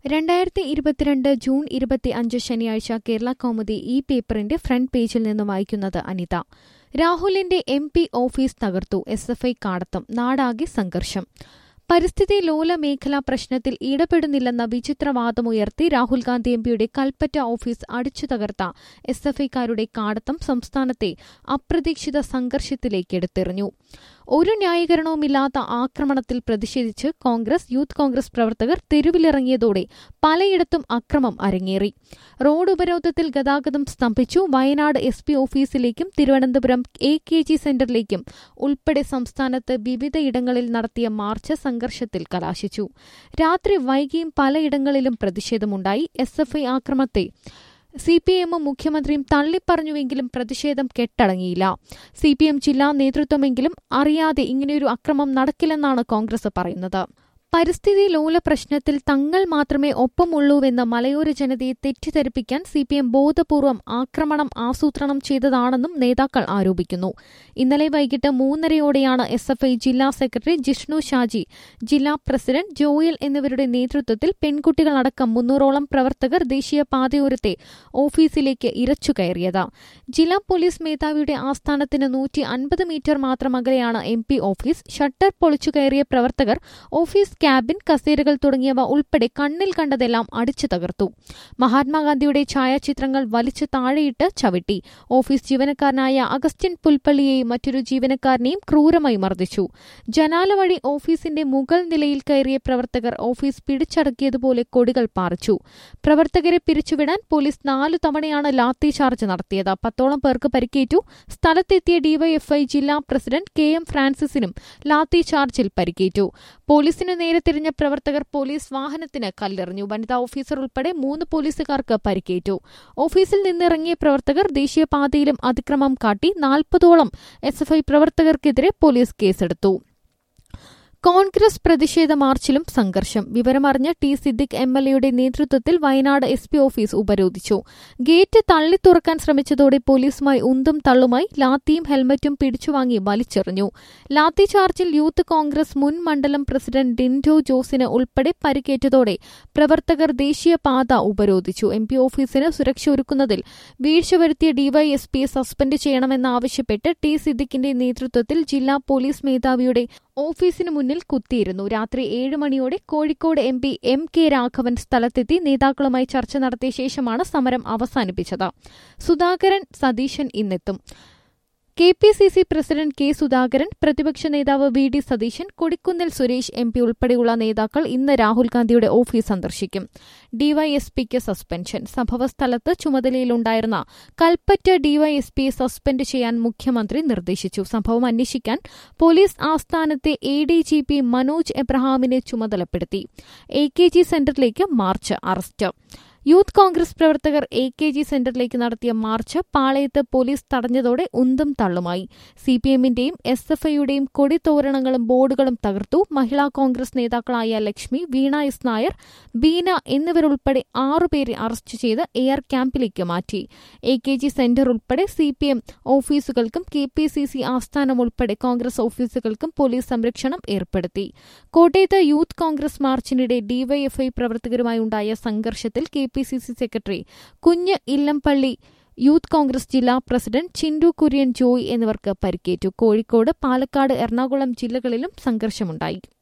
രണ്ടായിരത്തി ഇരുപത്തിരണ്ട് ജൂൺ ഇരുപത്തി അഞ്ച് ശനിയാഴ്ച കേരള കൗമുദി ഈ പേപ്പറിന്റെ ഫ്രണ്ട് പേജിൽ നിന്ന് വായിക്കുന്നത് അനിത രാഹുലിന്റെ എം പി ഓഫീസ് തകർത്തു എസ് എഫ് ഐ കാടത്തം നാടാകെ സംഘർഷം പരിസ്ഥിതി ലോല മേഖലാ പ്രശ്നത്തിൽ ഇടപെടുന്നില്ലെന്ന വിചിത്രവാദമുയർത്തി രാഹുൽ ഗാന്ധി എംപിയുടെ കൽപ്പറ്റ ഓഫീസ് അടിച്ചു തകർത്ത എസ് എഫ് ഐക്കാരുടെ കാടത്തം സംസ്ഥാനത്തെ അപ്രതീക്ഷിത സംഘർഷത്തിലേക്ക് എടുത്തെറിഞ്ഞു ഒരു ന്യായീകരണവുമില്ലാത്ത ആക്രമണത്തിൽ പ്രതിഷേധിച്ച് കോൺഗ്രസ് യൂത്ത് കോൺഗ്രസ് പ്രവർത്തകർ തെരുവിലിറങ്ങിയതോടെ പലയിടത്തും അക്രമം അരങ്ങേറി റോഡ് ഉപരോധത്തിൽ ഗതാഗതം സ്തംഭിച്ചു വയനാട് എസ് പി ഓഫീസിലേക്കും തിരുവനന്തപുരം എ കെ ജി സെന്ററിലേക്കും ഉൾപ്പെടെ സംസ്ഥാനത്ത് വിവിധയിടങ്ങളിൽ നടത്തിയ മാർച്ച് സംഘർഷത്തിൽ കലാശിച്ചു രാത്രി വൈകിയും പലയിടങ്ങളിലും പ്രതിഷേധമുണ്ടായി എസ് എഫ് ഐ ആക്രമത്തെ സി പി എമ്മും മുഖ്യമന്ത്രിയും തള്ളിപ്പറഞ്ഞുവെങ്കിലും പ്രതിഷേധം കെട്ടടങ്ങിയില്ല സി പി എം ജില്ലാ നേതൃത്വമെങ്കിലും അറിയാതെ ഇങ്ങനെയൊരു അക്രമം നടക്കില്ലെന്നാണ് കോൺഗ്രസ് പറയുന്നത് പരിസ്ഥിതി ലോല പ്രശ്നത്തിൽ തങ്ങൾ മാത്രമേ ഒപ്പമുള്ളൂവെന്ന് മലയോര ജനതയെ തെറ്റിദ്ധരിപ്പിക്കാൻ സി പി എം ബോധപൂർവം ആക്രമണം ആസൂത്രണം ചെയ്തതാണെന്നും നേതാക്കൾ ആരോപിക്കുന്നു ഇന്നലെ വൈകിട്ട് മൂന്നരയോടെയാണ് എസ് എഫ് ഐ ജില്ലാ സെക്രട്ടറി ജിഷ്ണു ഷാജി ജില്ലാ പ്രസിഡന്റ് ജോയൽ എന്നിവരുടെ നേതൃത്വത്തിൽ പെൺകുട്ടികളടക്കം മുന്നൂറോളം പ്രവർത്തകർ ദേശീയ പാതയോരത്തെ ഓഫീസിലേക്ക് ഇരച്ചു കയറിയത് ജില്ലാ പോലീസ് മേധാവിയുടെ ആസ്ഥാനത്തിന് നൂറ്റി അൻപത് മീറ്റർ മാത്രം അകലെയാണ് എം പി ഓഫീസ് ഷട്ടർ പൊളിച്ചു കയറിയ പ്രവർത്തകർ ഓഫീസ് ക്യാബിൻ കസേരകൾ തുടങ്ങിയവ ഉൾപ്പെടെ കണ്ണിൽ കണ്ടതെല്ലാം അടിച്ചു തകർത്തു മഹാത്മാഗാന്ധിയുടെ ഛായാചിത്രങ്ങൾ വലിച്ചു താഴെയിട്ട് ചവിട്ടി ഓഫീസ് ജീവനക്കാരനായ അഗസ്റ്റിൻ പുൽപ്പള്ളിയെയും മറ്റൊരു ജീവനക്കാരനെയും ക്രൂരമായി മർദ്ദിച്ചു ജനാല വഴി ഓഫീസിന്റെ മുകൾ നിലയിൽ കയറിയ പ്രവർത്തകർ ഓഫീസ് പിടിച്ചടക്കിയതുപോലെ കൊടികൾ പാറിച്ചു പ്രവർത്തകരെ പിരിച്ചുവിടാൻ പോലീസ് നാലു തവണയാണ് ലാത്തി ചാർജ് നടത്തിയത് പത്തോളം പേർക്ക് പരിക്കേറ്റു സ്ഥലത്തെത്തിയ ഡിവൈഎഫ്ഐ ജില്ലാ പ്രസിഡന്റ് കെ എം ഫ്രാൻസിസിനും ലാത്തി ചാർജിൽ പരിക്കേറ്റു പോലീസിനു നേരെ തിരിഞ്ഞ പ്രവർത്തകർ പോലീസ് വാഹനത്തിന് കല്ലെറിഞ്ഞു വനിതാ ഓഫീസർ ഉൾപ്പെടെ മൂന്ന് പോലീസുകാർക്ക് പരിക്കേറ്റു ഓഫീസിൽ നിന്നിറങ്ങിയ പ്രവർത്തകർ ദേശീയപാതയിലും അതിക്രമം കാട്ടി നാൽപ്പതോളം എസ് പ്രവർത്തകർക്കെതിരെ പോലീസ് കേസെടുത്തു കോൺഗ്രസ് പ്രതിഷേധ മാർച്ചിലും സംഘർഷം വിവരമറിഞ്ഞ ടി സിദ്ദിഖ് എം എൽ എയുടെ നേതൃത്വത്തിൽ വയനാട് എസ് പി ഓഫീസ് ഉപരോധിച്ചു ഗേറ്റ് തള്ളി തുറക്കാൻ ശ്രമിച്ചതോടെ പോലീസുമായി ഉന്തും തള്ളുമായി ലാത്തിയും ഹെൽമറ്റും പിടിച്ചുവാങ്ങി വലിച്ചെറിഞ്ഞു ലാത്തി ചാർജിൽ യൂത്ത് കോൺഗ്രസ് മുൻ മണ്ഡലം പ്രസിഡന്റ് ഡിൻഡോ ജോസിന് ഉൾപ്പെടെ പരിക്കേറ്റതോടെ പ്രവർത്തകർ ദേശീയപാത ഉപരോധിച്ചു എം പി ഓഫീസിന് സുരക്ഷ ഒരുക്കുന്നതിൽ വീഴ്ച വരുത്തിയ ഡിവൈഎസ്പിയെ സസ്പെൻഡ് ചെയ്യണമെന്നാവശ്യപ്പെട്ട് ടി സിദ്ദിഖിന്റെ നേതൃത്വത്തിൽ ജില്ലാ പോലീസ് മേധാവിയുടെ ഓഫീസിന് മുന്നിൽ കുത്തിയിരുന്നു രാത്രി ഏഴ് മണിയോടെ Kozhikode M P M K Raghavan സ്ഥലത്തെത്തി നേതാക്കളുമായി ചർച്ച നടത്തിയ ശേഷമാണ് സമരം അവസാനിപ്പിച്ചത് സുധാകരൻ സതീശൻ ഇന്നെത്തും K P C C president K Sudhakaran പ്രതിപക്ഷ നേതാവ് V D Satheesan Kodikunnil Suresh M P ഉൾപ്പെടെയുള്ള നേതാക്കൾ ഇന്ന് രാഹുൽ ഗാന്ധിയുടെ ഓഫീസ് സന്ദർശിക്കും ഡിവൈഎസ്പിക്ക് സസ്പെൻഷൻ സംഭവസ്ഥലത്ത് ചുമതലയിലുണ്ടായിരുന്ന കൽപ്പറ്റ ഡിവൈഎസ്പിയെ സസ്പെൻഡ് ചെയ്യാൻ മുഖ്യമന്ത്രി നിർദ്ദേശിച്ചു സംഭവം അന്വേഷിക്കാൻ പോലീസ് ആസ്ഥാനത്തെ A D G P Manoj എബ്രഹാമിനെ ചുമതലപ്പെടുത്തി എ കെ ജി സെന്ററിലേക്ക് മാർച്ച് അറസ്റ്റ് യൂത്ത് കോൺഗ്രസ് പ്രവർത്തകർ എ കെ ജി സെന്ററിലേക്ക് നടത്തിയ മാർച്ച് പാളയത്ത് പോലീസ് തടഞ്ഞതോടെ ഉന്തും തള്ളുമായി സി പി എമ്മിന്റെയും എസ് എഫ് ഐയുടെയും കൊടിത്തോരണങ്ങളും ബോർഡുകളും തകർത്തു മഹിളാ കോൺഗ്രസ് നേതാക്കളായ ലക്ഷ്മി വീണ എസ് നായർ ബീന എന്നിവരുൾപ്പെടെ ആറുപേരെ അറസ്റ്റ് ചെയ്ത് എയർ ക്യാമ്പിലേക്ക് മാറ്റി എ കെ ജി സെന്റർ ഉൾപ്പെടെ സി പി എം ഓഫീസുകൾക്കും കെ പി സി സി ആസ്ഥാനം ഉൾപ്പെടെ കോൺഗ്രസ് ഓഫീസുകൾക്കും പോലീസ് സംരക്ഷണം ഏർപ്പെടുത്തി കോട്ടയത്ത് യൂത്ത് കോൺഗ്രസ് മാർച്ചിനിടെ ഡിവൈഎഫ്ഐ പ്രവർത്തകരുമായി ഉണ്ടായ സംഘർഷത്തിൽ K P C C secretary Kunju Illampalli youth Congress ജില്ലാ പ്രസിഡന്റ് ചിൻഡു കുര്യൻ ജോയ് എന്നിവർക്ക് പരിക്കേറ്റു കോഴിക്കോട് പാലക്കാട് എറണാകുളം ജില്ലകളിലും സംഘർഷമുണ്ടായി